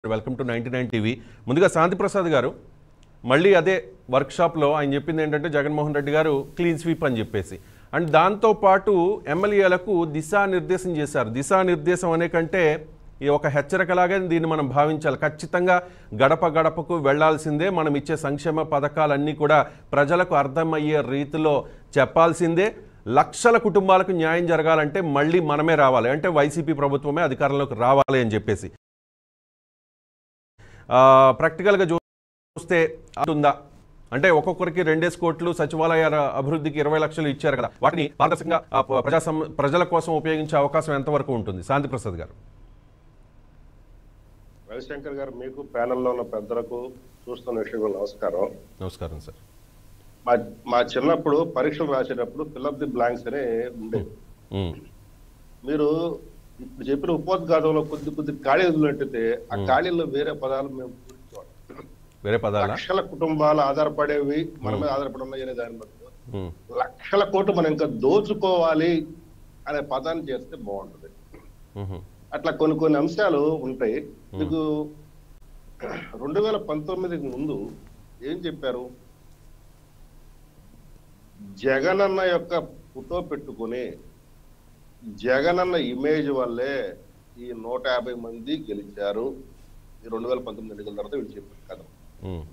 Welcome to ninety nine TV ముందుగా శాంతి ప్రసాద్ గారు మళ్ళీ అదే వర్క్షాప్లో ఆయన చెప్పింది ఏంటంటే జగన్మోహన్ రెడ్డి గారు క్లీన్ స్వీప్ అని చెప్పేసి అండ్ దాంతోపాటు ఎమ్మెల్యేలకు దిశానిర్దేశం చేశారు దిశానిర్దేశం అనే కంటే ఈ ఒక హెచ్చరికలాగే దీన్ని మనం భావించాలి ఖచ్చితంగా గడప గడపకు వెళ్లాల్సిందే మనం ఇచ్చే సంక్షేమ పథకాలన్నీ కూడా ప్రజలకు అర్థమయ్యే రీతిలో చెప్పాల్సిందే లక్షల కుటుంబాలకు న్యాయం జరగాలంటే మళ్ళీ మనమే రావాలి అంటే వైసీపీ ప్రభుత్వమే అధికారంలోకి రావాలి అని చెప్పేసి ఆ, ప్రాక్టికల్గా చూస్తే ఉందా అంటే ఒక్కొక్కరికి రెండేసి కోట్లు సచివాలయాల అభివృద్ధికి ఇరవై లక్షలు ఇచ్చారు కదా వాటిని పారదర్శకంగా ఆ, ప- ప్రజా సం- ప్రజల కోసం ఉపయోగించే అవకాశం ఎంతవరకు ఉంటుంది శాంతి ప్రసాద్ గారు రవిశంకర్ గారు మీకు ప్యానెల్లో ఉన్న పెద్దలకు చూస్తున్న విషయంలో నమస్కారం నమస్కారం సార్ మా మా చిన్నప్పుడు పరీక్షలు రాసేటప్పుడు ఫిల్అప్ ది బ్లాంక్స్ అనే ఉండేది ఉమ్, మీరు ఇప్పుడు చెప్పిన ఉపోద్ఘాతంలో కొద్ది కొద్ది ఖాళీ వదిలినట్టయితే ఆ ఖాళీల్లో వేరే పదాలు మేము పూరించేవాళ్ళం. వేరే పదాలా లక్షల కుటుంబాలు ఆధారపడేవి మన మీద ఆధారపడి ఉన్నాయి అనే దాని బట్టి ఉమ్, లక్షల కోట్లు మనం ఇంకా దోచుకోవాలి అనే పదాన్ని చేస్తే బాగుంటుంది ఉహు, అట్లా కొన్ని కొన్ని అంశాలు ఉంటాయి మీకు రెండు వేల పంతొమ్మిదికి ముందు ఏం చెప్పారు జగనన్న యొక్క ఫోటో పెట్టుకుని జగనన్న ఇమేజ్ వల్లే ఈ నూట యాభై మంది గెలిచారు ఈ రెండు వేల పంతొమ్మిది ఎన్నికల తర్వాత వీళ్ళు చెప్పారు కదా ఉమ్,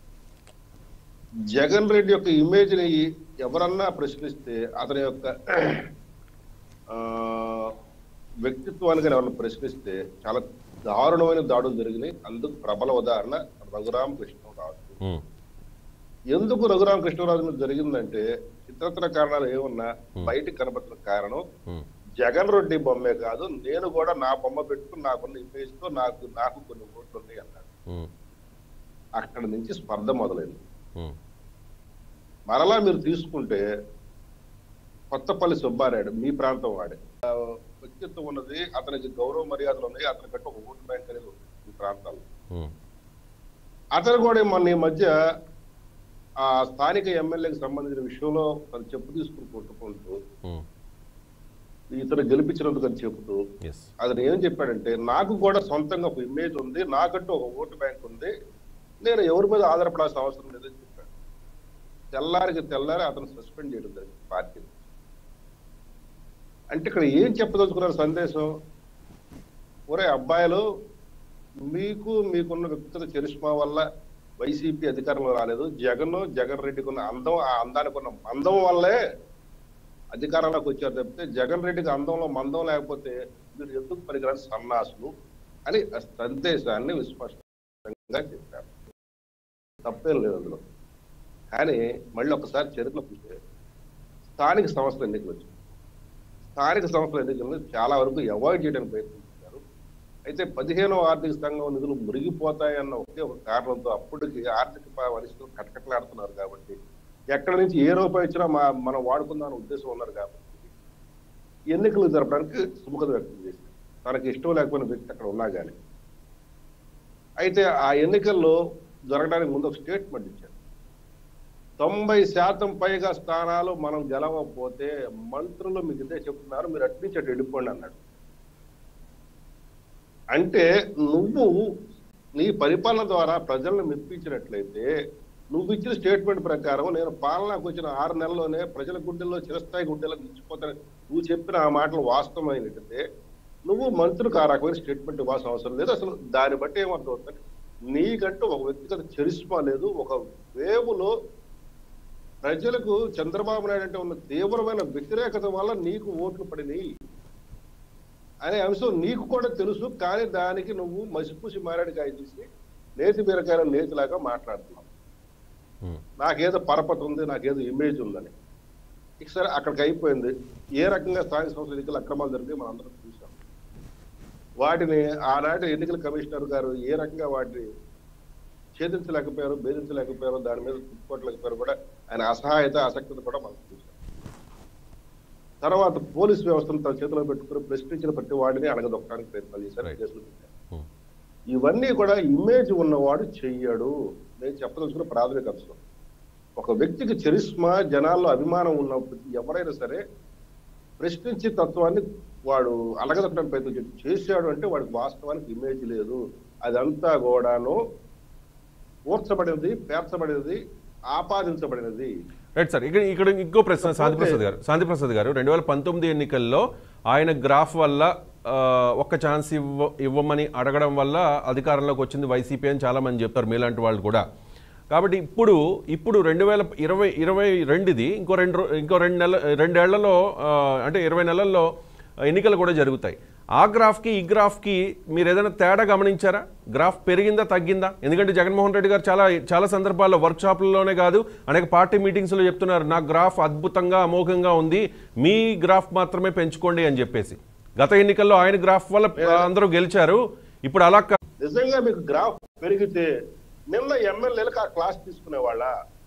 జగన్ రెడ్డి యొక్క ఇమేజ్ ని ఎవరన్నా ప్రశ్నిస్తే అతని యొక్క ఆ, వ్యక్తిత్వాన్ని కానీ ఎవరన్నా ప్రశ్నిస్తే చాలా దారుణమైన దాడులు జరిగినాయి అందుకు ప్రబల ఉదాహరణ రఘురామ కృష్ణరాజు ఉమ్, ఎందుకు రఘురామ కృష్ణరాజు మీద జరిగిందంటే ఇతరత్ర కారణాలు ఏమన్నా బయటికి కనబడుతున్న కారణం ఉమ్, జగన్ రెడ్డి బొమ్మే కాదు నేను కూడా నా బొమ్మ పెట్టుకుని నాకున్న ఇమేజ్ తో నాకు నాకు కొన్ని ఓట్లు ఉన్నాయి అన్నాడు ఉమ్, అక్కడ నుంచి స్పర్ధ మొదలైంది ఉమ్, మరలా మీరు తీసుకుంటే కొత్తపల్లి సుబ్బారాయుడు మీ ప్రాంతం వాడే ఆ, వ్యక్తిత్వం ఉన్నది అతనికి గౌరవ మర్యాదలు ఉన్నాయి అతని కంటే ఒక ఓటు బ్యాంక్ అనేది ఉంది ఈ ప్రాంతాల్లో ఉమ్, అతను కూడా మొన్న ఈ మధ్య ఆ స్థానిక ఎమ్మెల్యేకి సంబంధించిన విషయంలో తను చెప్పు తీసుకుని కొట్టుకుంటూ ఉమ్, ఇతను గెలిపించినందుకు అని చెబుతూ ఎస్ అతను ఏం చెప్పాడంటే నాకు కూడా సొంతంగా ఒక ఇమేజ్ ఉంది నాకంటూ ఒక ఓటు బ్యాంక్ ఉంది నేను ఎవరి మీద ఆధారపడాల్సిన అవసరం లేదని చెప్పాడు తెల్లారికి తెల్లారి అతను సస్పెండ్ చేయడం జరిగింది పార్టీ అంటే ఇక్కడ ఏం చెప్పదలుచుకున్నారు సందేశం ఒరే అబ్బాయిలు మీకు మీకున్న వ్యక్తిగత చరిష్మా వల్ల వైసీపీ అధికారంలో రాలేదు జగన్ జగన్ రెడ్డికి ఉన్న అందం ఆ అందానికి ఉన్న మందం వల్లే అధికారంలోకి వచ్చారు తప్పితే జగన్ రెడ్డికి అందంలో మందం లేకపోతే మీరు ఎందుకు పనికిరాని సన్నాసులు అని ఆ సందేశాన్ని విస్పష్టంగా చెప్పారు తప్పేం లేదు అందులో కానీ మళ్ళీ ఒకసారి చరిత్ర చూస్తే స్థానిక సంస్థల ఎన్నికలు వచ్చాయి స్థానిక సంస్థల ఎన్నికలను చాలా వరకు అవాయిడ్ చేయడానికి ప్రయత్నించారు అయితే పదిహేనవ ఆర్థిక సంఘం నిధులు మురిగిపోతాయన్న ఒకే ఒక కారణంతో అప్పటికి ఆర్థిక ప- పరిస్థితులు కటకటలాడుతున్నారు కాబట్టి ఎక్కడి నుంచి ఏ రూపాయి వచ్చినా మా మనం వాడుకుందాం అనే ఉద్దేశం ఉన్నారు కాబట్టి ఎన్నికలు జరపడానికి సుముఖత వ్యక్తం చేశారు తనకి ఇష్టం లేకపోయిన వ్యక్తి అక్కడ ఉన్నా కానీ అయితే ఆ ఎన్నికల్లో జరగడానికి ముందు ఒక స్టేట్మెంట్ ఇచ్చారు తొంభై శాతం పైగా స్థానాలు మనం గెలవకపోతే మంత్రులు మీకు ఇదే చెప్తున్నారు మీరు అటు నుంచి అటు వెళ్ళిపోండి అన్నాడు అంటే నువ్వు నీ పరిపాలన ద్వారా ప్రజలను మెప్పించినట్లయితే నువ్వు ఇచ్చిన స్టేట్మెంట్ ప్రకారం నేను పాలనకు వచ్చిన ఆరు నెలల్లోనే ప్రజల గుండెల్లో చిరస్థాయి గుండెలకు ఇచ్చిపోతాను నువ్వు చెప్పిన ఆ మాటలు వాస్తవమైనట్టయితే నువ్వు మంత్రికి ఆ రకమైన స్టేట్మెంట్ ఇవ్వాల్సిన అవసరం లేదు అసలు దాన్ని బట్టి ఏమర్థం అవుతుంది నీకంటూ ఒక వ్యక్తిగత చరిష్మా లేదు ఒక వేవులో ప్రజలకు చంద్రబాబు నాయుడు అంటే ఉన్న తీవ్రమైన వ్యతిరేకత వల్ల నీకు ఓట్లు పడినాయి అనే అంశం నీకు కూడా తెలుసు కానీ దానికి నువ్వు మసిపూసి మారేడుకాయ తీసి నేతి బీరకాయల నేతిలాగా మాట్లాడుతున్నావు ఉమ్, నాకేదో పరపతి ఉంది నాకేదో ఇమేజ్ ఉందని ఇక సరే అక్కడికి అయిపోయింది ఏ రకంగా స్థానిక సంస్థల ఎన్నికలు అక్రమాలు జరిగి మనం అందరం చూసాం వాటిని ఆనాటి ఎన్నికల కమిషనర్ గారు ఏ రకంగా వాటిని ఛేదించలేకపోయారు భేదించలేకపోయారు దాని మీద తిప్పుకోవట్లేకపోయారు కూడా ఆయన అసహాయత ఆసక్తిని కూడా మనం చూసాం తర్వాత పోలీస్ వ్యవస్థను తన చేతిలో పెట్టుకుని ప్రశ్నించిన ప్రతి వాడిని అడగదొక్కడానికి ప్రయత్నాలు చేశారు Right. కేసులు పెట్టారు ఉమ్, ఇవన్నీ కూడా ఇమేజ్ ఉన్నవాడు చెయ్యడు నేను చెప్పదలుచుకున్న ప్రాథమిక అంశం ఒక వ్యక్తికి చరిస్మా జనాల్లో అభిమానం ఉన్నప్పుడు ఎవరైనా సరే ప్రశ్నించే తత్వాన్ని వాడు అలగదొక్కడానికి ప్రయత్నం చేసి- చేశాడు అంటే వాడికి వాస్తవానికి ఇమేజ్ లేదు అదంతా కూడాను కూర్చబడినది పేర్చబడినది ఆపాదించబడినది రైట్ సార్ ఇక్కడ ఇక్కడ ఇంకో ప్రశ్న శాంతి ప్రసాద్ గారు శాంతి ప్రసాద్ గారు రెండు వేల పంతొమ్మిది ఎన్నికల్లో ఆయన గ్రాఫ్ వల్ల ఆ, ఒక్క ఛాన్స్ ఇవ్వ ఇవ్వమని అడగడం వల్ల అధికారంలోకి వచ్చింది వైసీపీ అని చాలా మంది చెప్తారు మీలాంటి వాళ్ళు కూడా కాబట్టి ఇప్పుడు ఇప్పుడు రెండు వేల ఇరవై ఇరవై రెండుది ఇంకో రెండు రో- ఇంకో రెండు నెల రెండేళ్లలో ఆ, అంటే ఇరవై నెలల్లో ఎన్నికలు కూడా జరుగుతాయి ఆ గ్రాఫ్కి ఈ గ్రాఫ్కి మీరు ఏదైనా తేడా గమనించారా గ్రాఫ్ పెరిగిందా తగ్గిందా ఎందుకంటే జగన్మోహన్ రెడ్డి గారు చాలా చాలా సందర్భాల్లో వర్క్షాప్లలోనే కాదు అనేక పార్టీ మీటింగ్స్లో చెప్తున్నారు నా గ్రాఫ్ అద్భుతంగా అమోఘంగా ఉంది మీ గ్రాఫ్ మాత్రమే పెంచుకోండి అని చెప్పేసి గత ఎన్నికల్లో ఆయన గ్రాఫ్ వల్ల అందరూ గెలిచారు ఇప్పుడు అలా కా- నిజంగా మీకు గ్రాఫ్ పెరిగితే నిన్న ఎమ్మెల్యేలకు ఆ క్లాస్ తీసుకునేవాళ్ళ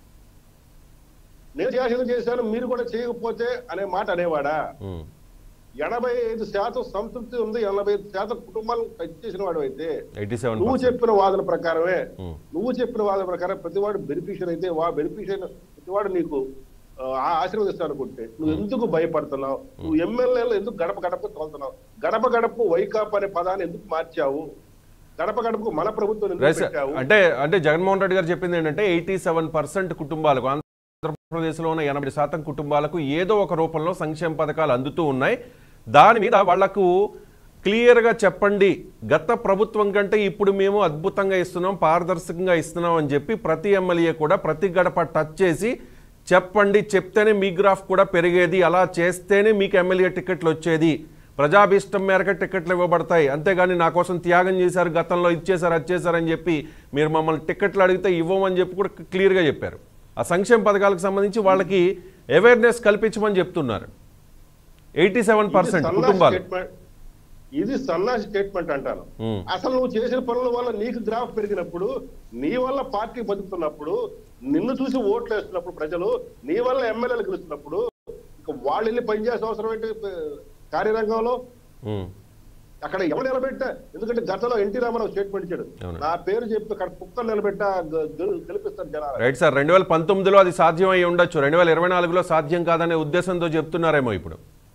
నేను చేసింది చేశాను మీరు కూడా చేయకపోతే అనే మాట అనేవాడా ఉమ్, ఎనభై ఐదు శాతం సంతృప్తి ఉంది ఎనభై ఐదు శాతం కుటుంబాలను టచ్ చేసిన వాడు అయితే 87% నువ్వు చెప్పిన వాదన ప్రకారమే ఉమ్, నువ్వు చెప్పిన వాదన ప్రకారం ప్రతివాడు బెనిఫిషియర్ అయితే వా బెనిఫిషియర్ ప్రతివాడు నీకు ఆ, ఆశీర్వదిస్తాను అనుకుంటే నువ్వు ఎందుకు భయపడుతున్నావు నువ్వు ఎమ్మెల్యేలు ఎందుకు గడప గడప తోలుతున్నావు గడప గడప వైకాప్ అనే పదాన్ని ఎందుకు మార్చావు గడప గడపకు మన ప్రభుత్వం ఎందుకు రైట్ సార్. పెట్టావు అంటే అంటే జగన్మోహన్ రెడ్డి గారు చెప్పింది ఏంటంటే ఎయిటీ సెవెన్ పర్సెంట్ కుటుంబాలకు ఆంధ్రప్రదేశ్లో ఉన్న ఎనభై శాతం కుటుంబాలకు ఏదో ఒక రూపంలో సంక్షేమ పథకాలు అందుతూ ఉన్నాయి దాని మీద వాళ్లకు క్లియర్గా చెప్పండి గత ప్రభుత్వం కంటే ఇప్పుడు మేము అద్భుతంగా ఇస్తున్నాం పారదర్శకంగా ఇస్తున్నాం అని చెప్పి ప్రతి ఎమ్మెల్యే కూడా ప్రతి గడప టచ్ చేసి చెప్పండి చెప్తేనే మీ గ్రాఫ్ కూడా పెరిగేది అలా చేస్తేనే మీకు ఎమ్మెల్యే టికెట్లు వచ్చేది ప్రజాభీష్టం మేరకు టికెట్లు ఇవ్వబడతాయి అంతేగాని నా కోసం త్యాగం చేశారు గతంలో ఇచ్చేశారు అది చేశారని చెప్పి మీరు మమ్మల్ని టికెట్లు అడిగితే ఇవ్వమని చెప్పి కూడా క్లియర్గా చెప్పారు ఆ సంక్షేమ పథకాలకు సంబంధించి వాళ్ళకి అవేర్నెస్ కల్పించమని చెప్తున్నారు ఎయిటీ సెవెన్ పర్సెంట్ ఇది సన్నాసి కుటుంబాలు స్టేట్మెంట్. ఇది సన్నాసి స్టేట్మెంట్ అంటాను ఉమ్, అసలు నువ్వు చేసిన పనుల వల్ల నీకు గ్రాఫ్ పెరిగినప్పుడు నీ వల్ల పార్టీ బతుకుతున్నప్పుడు నిన్ను చూసి ఓట్లు వేస్తున్నప్పుడు ప్రజలు నీ వల్ల ఎమ్మెల్యేలు గెలుస్తున్నప్పుడు ఇక వాళ్ళు వెళ్ళి పనిచేసే అవసరం ఏంటి ప- కార్యరంగంలో ఉమ్, అక్కడ ఎవరు నిలబెట్టా ఎందుకంటే గతంలో ఎన్టీ రామారావు స్టేట్మెంట్ ఇచ్చాడు అవును. నా పేరు చెప్పి అక్కడ కుక్కలు నిలబెట్టా గె- గెలు- గెలిపిస్తారు జనాలు రైట్ సార్ రెండు వేల పంతొమ్మిదిలో అది సాధ్యం అయి ఉండొచ్చు రెండు వేల ఇరవై నాలుగులో సాధ్యం కాదనే ఉద్దేశంతో చెప్తున్నారేమో ఇప్పుడు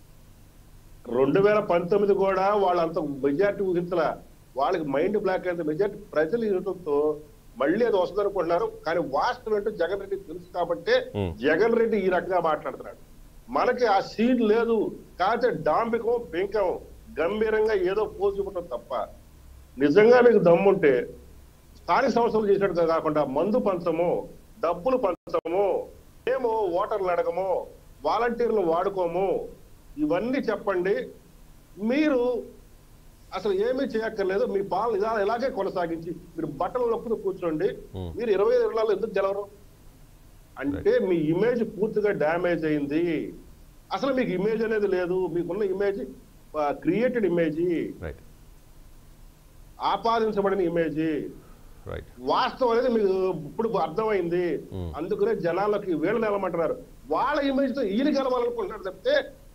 రెండు వేల పంతొమ్మిది కూడా వాళ్ళంత మెజార్టీ ఊహించల వాళ్ళకి మైండ్ బ్లాక్ అయితే మెజార్టీ ప్రజలు ఇవ్వడంతో మళ్ళీ అది వస్తుంది అనుకుంటున్నారు కానీ వాస్తవం ఏంటో జగన్ రెడ్డి తెలుసు కాబట్టి Hmm. జగన్ రెడ్డి ఈ రకంగా మాట్లాడుతున్నాడు మనకి ఆ సీన్ లేదు కాకపోతే డాంబికం పెంకం గంభీరంగా ఏదో పోజు ఇవ్వటం తప్ప నిజంగా మీకు దమ్ముంటే స్థానిక సంస్థలు చేసినట్టు కాకుండా మందు పంచము డబ్బులు పంచము మేము ఓటర్లు అడగము వాలంటీర్లు వాడుకోము ఇవన్నీ చెప్పండి మీరు అసలు ఏమీ చేయక్కర్లేదు మీ పాలన ఇలా ఇలాగే కొనసాగించి మీరు బట్టలు నొక్కుతూ కూర్చోండి Hmm. మీరు ఇరవై ఐదు నెలలు ఎందుకు గెలవరు అంటే మీ ఇమేజ్ పూర్తిగా డ్యామేజ్ అయింది అసలు మీకు ఇమేజ్ అనేది లేదు మీకున్న ఇమేజ్ క్రియేటెడ్ ఇమేజ్ రైట్ ఆపాదించబడిన ఇమేజ్ రైట్ వాస్తవం అనేది మీకు ఇప్పుడు అర్థమైంది Hmm. అందుకనే జనాలకి వీళ్ళు నిలమంటున్నారు వాళ్ళ ఇమేజ్ తో ఈయన గెలవాలనుకుంటున్నారు తప్పితే